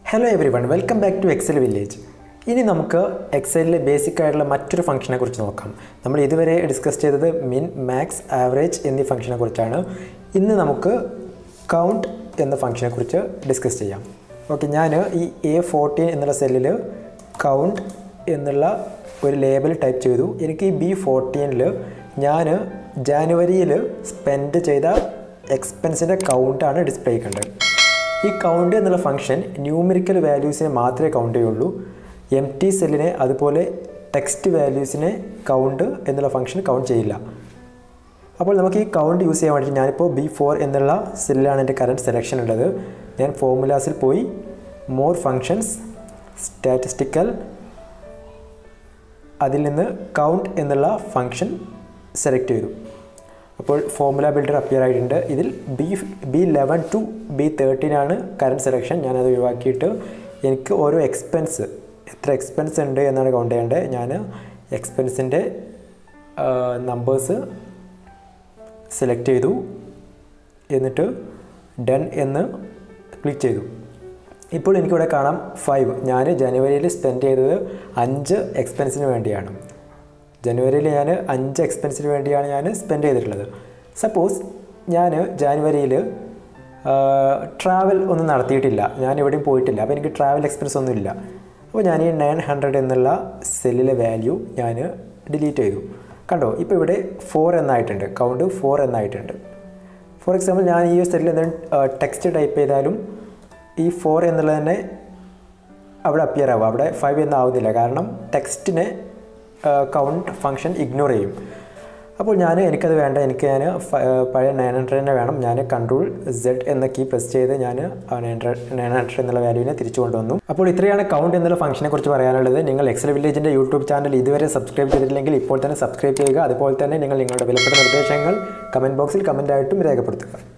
hello everyone welcome back to Excel village ഇനി നമുക്ക് എക്സലിലെ basic ആയിട്ടുള്ള മറ്റൊരു ഫംഗ്ഷനെ കുറിച്ച് നോക്കാം നമ്മൾ ഇതുവരെ ഡിസ്കസ് ചെയ്തത് മിൻ മാക്സ് ആവറേജ് എന്നീ ഫംഗ്ഷനെ കുറിച്ചാണ് ഇന്ന് നമുക്ക് കൗണ്ട് എന്ന ഫംഗ്ഷനെ കുറിച്ച് ഡിസ്കസ് ചെയ്യാം ഓക്കെ ഞാൻ ഈ എ ഫോർട്ടീൻ എന്നുള്ള സെല്ലിൽ കൗണ്ട് എന്നുള്ള ഒരു ലേബൽ ടൈപ്പ് ചെയ്തു എനിക്ക് ഈ ബി ഫോർട്ടീനിൽ ഞാൻ ജാനുവരിയിൽ സ്പെൻഡ് ചെയ്ത എക്സ്പെൻസിൻ്റെ കൗണ്ടാണ് ഡിസ്പ്ലേ ചെയ്യേണ്ടത് ഈ കൗണ്ട് എന്നുള്ള ഫംഗ്ഷൻ ന്യൂമറിക്കൽ വാല്യൂസിനെ മാത്രമേ കൗണ്ട് ചെയ്യുള്ളൂ എം ടി സെല്ലിനെ അതുപോലെ ടെക്സ്റ്റ് വാല്യൂസിനെ കൗണ്ട് എന്നുള്ള ഫംഗ്ഷൻ കൗണ്ട് ചെയ്യില്ല അപ്പോൾ നമുക്ക് ഈ കൗണ്ട് യൂസ് ചെയ്യാൻ വേണ്ടി ഞാനിപ്പോൾ ബി ഫോർ എന്നുള്ള സെല്ലിലാണ് എൻ്റെ കറണ്ട് സെലക്ഷൻ ഉള്ളത് ഞാൻ ഫോർമുലാസിൽ പോയി മോർ ഫങ്ഷൻസ് സ്റ്റാറ്റിസ്റ്റിക്കൽ അതിൽ നിന്ന് കൗണ്ട് എന്നുള്ള ഫങ്ഷൻ സെലക്ട് ചെയ്തു അപ്പോൾ ഫോർമുല ബിൽഡർ അപ്പിയർ ആയിട്ടുണ്ട് ഇതിൽ B B eleven to B thirteen ആണ് കറണ്ട് സെലക്ഷൻ ഞാനത് ഒഴിവാക്കിയിട്ട് എനിക്ക് ഓരോ എക്സ്പെൻസ് എത്ര എക്സ്പെൻസ് ഉണ്ട് എന്നാണ് കൗണ്ട് ചെയ്യേണ്ടത് ഞാൻ എക്സ്പെൻസിൻ്റെ നമ്പേഴ്സ് സെലക്ട് ചെയ്തു എന്നിട്ട് ഡൺ എന്ന് ക്ലിക്ക് ചെയ്തു ഇപ്പോൾ എനിക്കിവിടെ കാണാം ഫൈവ് ഞാൻ ജനുവരിയിൽ സ്പെൻഡ് ചെയ്തത് അഞ്ച് എക്സ്പെൻസിന് വേണ്ടിയാണ് ജനുവരിയിൽ ഞാൻ അഞ്ച് എക്സ്പെൻസിന് വേണ്ടിയാണ് ഞാൻ സ്പെൻഡ് ചെയ്തിട്ടുള്ളത് സപ്പോസ് ഞാൻ ജാനുവരിയിൽ ട്രാവൽ ഒന്നും നടത്തിയിട്ടില്ല ഞാൻ എവിടെയും പോയിട്ടില്ല അപ്പോൾ എനിക്ക് ട്രാവൽ എക്സ്പെൻസ് ഒന്നുമില്ല അപ്പോൾ ഞാൻ ഈ നയൻ ഹൺഡ്രഡ് എന്നുള്ള സെല്ലിലെ വാല്യൂ ഞാൻ ഡിലീറ്റ് ചെയ്തു കണ്ടോ ഇപ്പോൾ ഇവിടെ ഫോർ എന്നായിട്ടുണ്ട് കൗണ്ട് ഫോർ എന്നായിട്ടുണ്ട് ഫോർ എക്സാമ്പിൾ ഞാൻ ഈ സെല്ലിൽ എന്തെങ്കിലും ടെക്സ്റ്റ് ടൈപ്പ് ചെയ്താലും ഈ ഫോർ എന്നുള്ളത് തന്നെ അവിടെ അപ്പിയർ ആവും അവിടെ ഫൈവ് എന്നാവുന്നില്ല കാരണം ടെക്സ്റ്റിനെ കൗണ്ട് ഫങ്ഷൻ ഇഗ്നോർ ചെയ്യും അപ്പോൾ ഞാൻ എനിക്കത് വേണ്ട എനിക്ക് ഞാൻ പഴയ നയൻ ഹൺഡ്രഡ് തന്നെ വേണം ഞാൻ കൺട്രോൾ സെഡ് എന്ന കീ പ്രസ് ചെയ്ത് ഞാൻ നയൻ ഹൺഡ്രഡ് നയൻ ഹൺഡ്രഡ് എന്നുള്ള വാല്യൂവിനെ തിരിച്ചു കൊണ്ടുവന്നു അപ്പോൾ ഇത്രയാണ് കൗണ്ട് എന്നുള്ള ഫംഗ്ഷനെ കുറിച്ച് പറയാനുള്ളത് നിങ്ങൾ എക്സൽ വില്ലേജിൻ്റെ യൂട്യൂബ് ചാനൽ ഇതുവരെ സബ്സ്ക്രൈബ് ചെയ്തിട്ടില്ലെങ്കിൽ ഇപ്പോൾ തന്നെ സബ്സ്ക്രൈബ് ചെയ്യുക അതുപോലെ തന്നെ നിങ്ങൾ നിങ്ങളുടെ വിലപ്പെട്ട നിർദ്ദേശങ്ങൾ കമൻറ്റ് ബോക്സിൽ കമൻ്റായിട്ടും രേഖപ്പെടുത്തുക